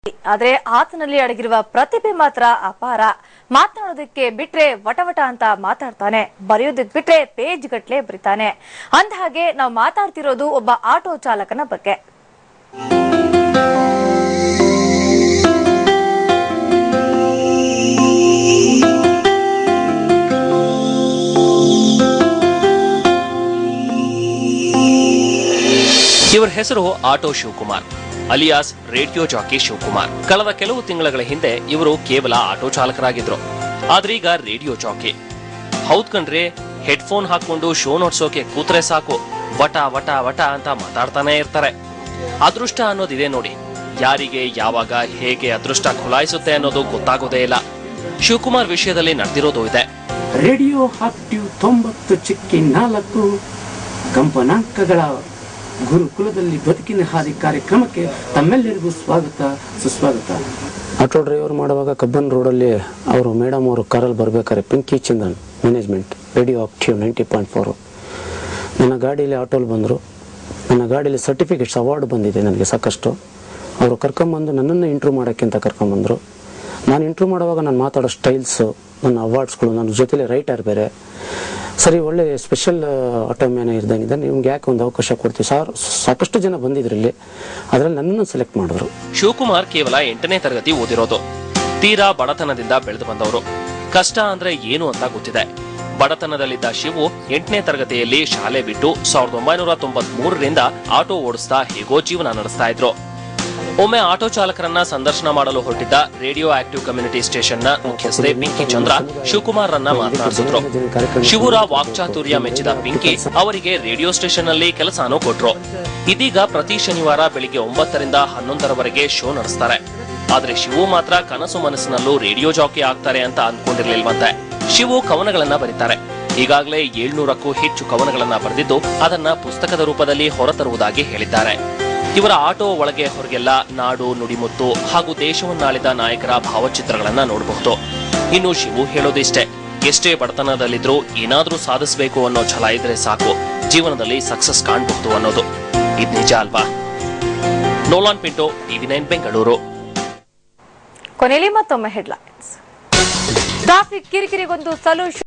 ಆದ್ರೆ ಆತನಲ್ಲಿ ಅಡಗಿರುವ ಪ್ರತಿಭೆ ಮಾತ್ರ ಅಪಾರ ಮಾತನಾಡೋದಕ್ಕೆ ಬಿಟ್ರೆ ವಟವಟ ಅಂತ ಮಾತಾಡ್ತಾನೆ ಬರೆಯೋದಕ್ ಬಿಟ್ರೆ ಪೇಜ್ ಗಟ್ಲೆ ಬರಿತಾನೆ ಅಂದಹಾಗೆ ನಾವು ಮಾತಾಡ್ತಿರೋದು ಒಬ್ಬ ಆಟೋ ಚಾಲಕನ ಬಗ್ಗೆ ಇವರ ಹೆಸರು auto Shivakumar alias radio jockey Shivakumar ಕಳೆದ ಕೆಲವು ತಿಂಗಳ ಹಿಂದೆ ಇವರು ಕೇವಲ ಆಟೋ ಚಾಲಕರಾಗಿದ್ರು ಆದ್ರೀಗ ರೇಡಿಯೋ ಜಾಕಿ ಹೌದ್ ಕಣ್ರಿ ಹೆಡ್ಫೋನ್ ಹಾಕೊಂಡು ಶೋ ನೋಡ್ಸೋಕೆ ಕೂತ್ರೆ ಸಾಕು ವಟ ವಟ ವಟ ಅಂತ ಮಾತಾಡ್ತಾನೆ ಇರ್ತಾರೆ ಅದೃಷ್ಟ ಅನ್ನೋದಿದೆ ನೋಡಿ ಯಾರಿಗೆ ಯಾವಾಗ ಹೇಗೆ ಅದೃಷ್ಟ ಖುಲಾಯಿಸುತ್ತೆ ಅನ್ನೋದು ಗೊತ್ತಾಗೋದೇ ಇಲ್ಲ ಶಿವಕುಮಾರ್ ವಿಷಯದಲ್ಲಿ ನಡೆದಿರೋದು ಇದೆ ರೇಡಿಯೋ ಆಕ್ಟಿವ್ ತೊಂಬತ್ತು ಚಿಕ್ಕಿ ನಾಲ್ಕು ಕಂಪನಾಂಕಗಳ ಗುರುಕುಲದಲ್ಲಿ ಬದುಕಿನ ಹಾದಿ ಕಾರ್ಯಕ್ರಮಕ್ಕೆ ತಮ್ಮೆಲ್ಲರಿಗೂ ಸ್ವಾಗತ ಸುಸ್ವಾಗತ ಆಟೋ ಡ್ರೈವರ್ ಮಾಡುವಾಗ ಕಬ್ಬನ್ ರೋಡಲ್ಲಿ ಅವರು ಮೇಡಮ್ ಅವರು ಕಾರಲ್ಲಿ ಬರ್ಬೇಕಾದ್ರೆ Pinky Chandan management radio active ninety point four ನನ್ನ ಗಾಡೀಲಿ ಆಟೋಲ್ಲಿ ಬಂದರು ನನ್ನ ಗಾಡೀಲಿ ಸರ್ಟಿಫಿಕೇಟ್ಸ್ ಅವಾರ್ಡ್ ಬಂದಿದೆ ನನಗೆ ಸಾಕಷ್ಟು ಅವರು ಕರ್ಕೊಂಬಂದು ನನ್ನನ್ನು ಇಂಟ್ರೂವ್ ಮಾಡೋಕ್ಕೆ ಅಂತ ಕರ್ಕೊಂಬಂದರು ನಾನು ಇಂಟ್ರೂವ್ ಮಾಡುವಾಗ ನಾನು ಮಾತಾಡೋ ಸ್ಟೈಲ್ಸು ನನ್ನ ಅವಾರ್ಡ್ಸ್ಗಳು ನನ್ನ ಜೊತೆಲಿ ರೈಟರ್ ಬೇರೆ ಸರಿ ಒಳ್ಳೆ ಸ್ಪೆಷಲ್ ಆಟೋ ಮ್ಯಾನ್ ಇದ್ದಂಗಿದೆ ನಿಮ್ಗೆ ಯಾಕೆ ಒಂದು ಅವಕಾಶ ಕೊಡ್ತೀವಿ ಸಾರ್ ಸಾಕಷ್ಟು ಜನ ಬಂದಿದ್ರು ಇಲ್ಲಿ ಅದರಲ್ಲಿ ನನ್ನನ್ನು ಸೆಲೆಕ್ಟ್ ಮಾಡಿದ್ರು ಶಿವಕುಮಾರ್ ಕೇವಲ ಎಂಟನೇ ತರಗತಿ ಓದಿರೋದು ತೀರಾ ಬಡತನದಿಂದ ಬೆಳೆದು ಬಂದವರು ಕಷ್ಟ ಅಂದ್ರೆ ಏನು ಅಂತ ಗೊತ್ತಿದೆ ಬಡತನದಲ್ಲಿದ್ದ ಶಿವು ಎಂಟನೇ ತರಗತಿಯಲ್ಲಿ ಶಾಲೆ ಬಿಟ್ಟು ಸಾವಿರದ ಒಂಬೈನೂರ ತೊಂಬತ್ ಮೂರರಿಂದ ಆಟೋ ಓಡಿಸ್ತಾ ಹೇಗೋ ಜೀವನ ನಡೆಸ್ತಾ ಇದ್ರು ಒಮ್ಮೆ ಆಟೋ ಚಾಲಕರನ್ನ ಸಂದರ್ಶನ ಮಾಡಲು ಹೊರಟಿದ್ದ ರೇಡಿಯೋ ಆಕ್ಟಿವ್ ಕಮ್ಯುನಿಟಿ ಸ್ಟೇಷನ್ ನ ಮುಖ್ಯಸ್ಥೆ ಪಿಂಕಿ ಚಂದ್ರ ಶಿವಕುಮಾರ್ ರನ್ನ ಮಾತನಾಡಿಸಿದ್ರು ಶಿವರ ವಾಕ್ಚಾತುರ್ಯ ಮೆಚ್ಚಿದ ಪಿಂಕಿ ಅವರಿಗೆ ರೇಡಿಯೋ ಸ್ಟೇಷನ್ ನಲ್ಲಿ ಕೆಲಸನೂ ಕೊಟ್ರು ಇದೀಗ ಪ್ರತಿ ಶನಿವಾರ ಬೆಳಿಗ್ಗೆ ಒಂಬತ್ತರಿಂದ ಹನ್ನೊಂದರವರೆಗೆ ಶೋ ನಡೆಸ್ತಾರೆ ಆದ್ರೆ ಶಿವು ಮಾತ್ರ ಕನಸು ಮನಸ್ಸಿನಲ್ಲೂ ರೇಡಿಯೋ ಜಾಕಿ ಆಗ್ತಾರೆ ಅಂತ ಅನ್ಕೊಂಡಿರ್ಲಿಲ್ವಂತೆ ಶಿವು ಕವನಗಳನ್ನ ಬರೀತಾರೆ ಈಗಾಗಲೇ ಏಳ್ನೂರಕ್ಕೂ ಹೆಚ್ಚು ಕವನಗಳನ್ನ ಬರೆದಿದ್ದು ಅದನ್ನ ಪುಸ್ತಕದ ರೂಪದಲ್ಲಿ ಹೊರತರುವುದಾಗಿ ಹೇಳಿದ್ದಾರೆ ಇವರ ಆಟೋ ಒಳಗೆ ಹೊರಗೆಲ್ಲ ನಾಡು ನುಡಿಮುತ್ತು ಹಾಗೂ ದೇಶವನ್ನಾಳಿದ ನಾಯಕರ ಭಾವಚಿತ್ರಗಳನ್ನ ನೋಡಬಹುದು ಇನ್ನು ಶಿವು ಹೇಳೋದಿಷ್ಟೇ ಎಷ್ಟೇ ಬಡತನದಲ್ಲಿದ್ರೂ ಏನಾದ್ರೂ ಸಾಧಿಸಬೇಕು ಅನ್ನೋ ಛಲ ಇದ್ರೆ ಸಾಕು ಜೀವನದಲ್ಲಿ ಸಕ್ಸಸ್ ಕಾಣಬಹುದು ಅನ್ನೋದು ಇದ್ ನಿಜ ಅಲ್ವಾ ನೋಲಾನ್ ಪಿಂಟೋ ಟಿವಿ ನೈನ್ ಬೆಂಗಳೂರು ಕೊನೆಯಲ್ಲಿ ಮತ್ತೊಮ್ಮೆ ಹೆಡ್ಲೈನ್ಸ್ ಟ್ರಾಫಿಕ್ ಕಿರಿಕಿರಿಗೊಂದು ಸೊಲ್ಯೂಷನ್